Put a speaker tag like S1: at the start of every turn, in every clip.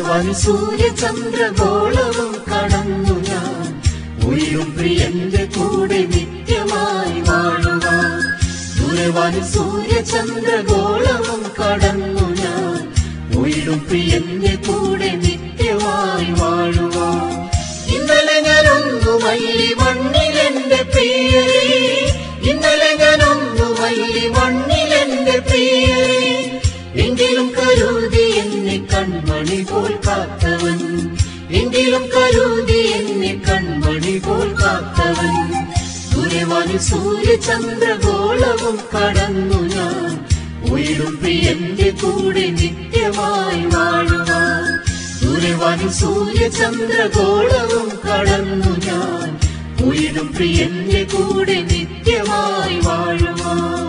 S1: ദൂരവാനി സൂര്യചന്ദ്രഗോളവും കടന്നു ഞാൻ ഉയരും പ്രിയന്റെ കൂടെ നിത്യമായി വാഴുവാൻ ദൂരവാനി സൂര്യചന്ദ്രഗോളവും കടന്നു ഞാൻ ഉയരും പ്രിയന്റെ കൂടെ നിത്യമായി വാഴുവാൻ ഇന്നലെ ഞാനൊന്നു മല്ലി മണ്ണിലെന്റെ പ്രിയരേ ഇന്നലെ ഞാനൊന്നു മല്ലി മണ്ണിലെന്റെ പ്രിയരേ എങ്കിലും കരുതി എന്നെ കൺമണി പോൽ കാത്തവൻ എങ്കിലും കരുതി എന്നെ കൺമണി പോൽ കാത്തവൻ ദൂരവാനി സൂര്യചന്ദ്രഗോളവും കടന്നു ഞാൻ ഉയരും പ്രിയന്റെ കൂടെ നിത്യമായി വാഴുവാൻ ദൂരവാനി സൂര്യചന്ദ്രഗോളവും കടന്നു ഞാൻ ഉയരും പ്രിയന്റെ കൂടെ നിത്യമായി വാഴുവാൻ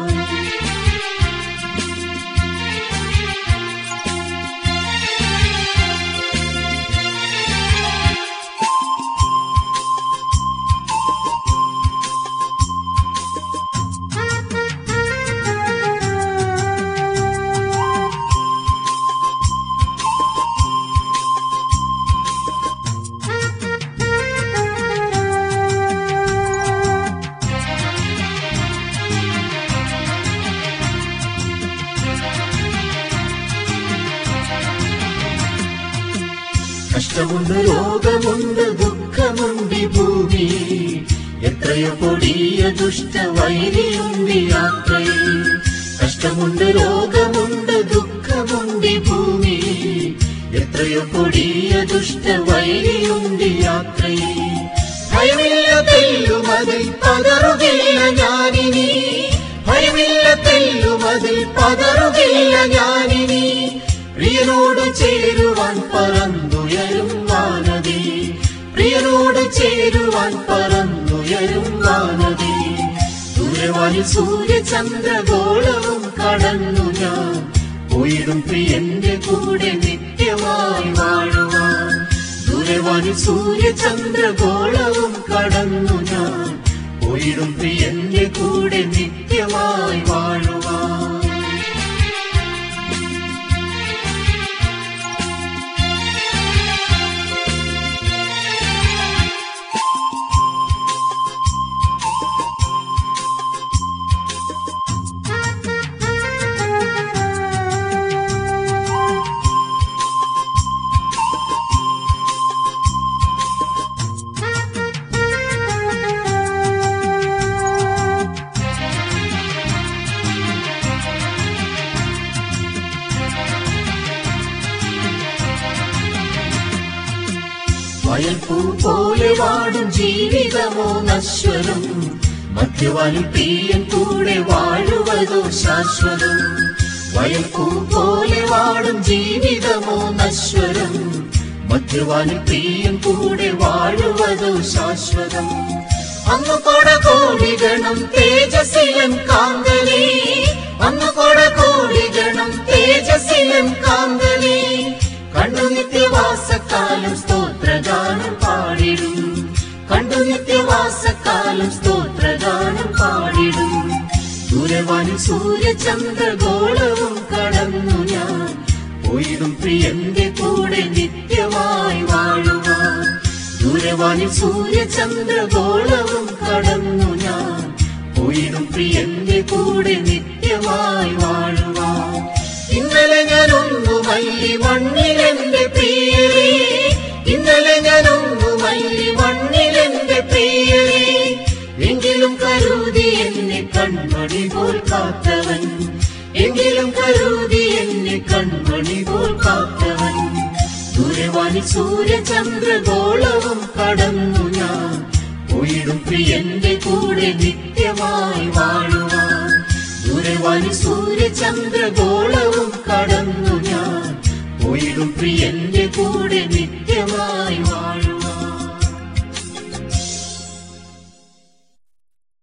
S1: കഷ്ടമുണ്ട് രോഗമുണ്ട് ദുഃഖമുണ്ട് ഈ ഭൂമി എത്രയോ കൊടിയ ദുഷ്ടവൈരിയുണ്ട് ഈ യാത്രയിൽ കഷ്ടമുണ്ട് രോഗമുണ്ട് ദുഃഖമുണ്ട് ഈ ഭൂമി എത്രയോ കൊടിയ ദുഷ്ടവൈരിയുണ്ട് ഈ യാത്രയിൽ ഭയമില്ല തെല്ലുമതിൽ പതറുകില്ല ഞാനിനി ഭയമില്ല തെല്ലുമതിൽ പതറുകില്ല ഞാനിനി പ്രിയനോട് ചേരുവാൻ പറന്നുയരും വാനതി പ്രിയനോട് ചേരുവാൻ പറന്നുയരും വാനതി ദൂരവാനി സൂര്യചന്ദ്രഗോളവും കടന്നു ഞാൻ ഉയരും പ്രിയന്റെ കൂടെ നിത്യമായി വാഴുവാൻ ദൂരവാനി സൂര്യചന്ദ്രഗോളവും കടന്നു ഞാൻ ഉയരും പ്രിയന്റെ കൂടെ നിത്യമായി വാഴുവാൻ വയൽപ്പൂ പോലെ വാടും ജീവിതമോ നശ്വരം മധ്യവാനിൽ പ്രിയൻ കൂടെ വാഴുവതോ ശാശ്വതം വയൽപ്പൂ പോലെ വാടും ജീവിതമോ നശ്വരം മധ്യവാനിൽ പ്രിയൻ കൂടെ വാഴുവതോ ശാശ്വതം അന്നു കൊട കോടിഗണം തേജസ്സിലൻ കാന്തലേ അന്നു കൊട കോടിഗണം തേജസ്സിലൻ കാന്തലേ കണ്ടു നിത്യവാസക്കാലം സ്തോത്രഗാനം പാടിടും കണ്ടു നിത്യവാസക്കാലം സ്തോത്രഗാനം പാടിടും ദൂരവാനി സൂര്യചന്ദ്രഗോളവും കടന്നു ഞാൻ പോയിടും പ്രിയന്റെ കൂടെ നിത്യമായി വാഴുവാൻ ദൂരവാനി സൂര്യചന്ദ്രഗോളവും കടന്നു ഞാൻ പോയിടും പ്രിയന്റെ കൂടെ നിത്യമായി വാഴുവാൻ ഇന്നലെ ഞാനൊന്നു മല്ലി മണ്ണിലെന്റെ പ്രിയരേ ഇന്നലെ ഞാനൊന്നു മല്ലി മണ്ണിലെന്റെ പ്രിയരേ എങ്കിലും കരുതി എന്നെ കൺമണി പോൽ കാത്തവൻ എങ്കിലും കരുതി എന്നെ കൺമണി പോൽ കാത്തവൻ ദൂരവാനി സൂര്യചന്ദ്രഗോളവും കടന്നു ഞാൻ പോയിടും പ്രിയന്റെ കൂടെ നിത്യമായി വാഴുവാൻ ദൂരവാനി സൂര്യചന്ദ്രഗോളവും കടന്നു ഞാൻ പോയിടും പ്രിയന്റെ കൂടെ നിത്യമായി വാഴും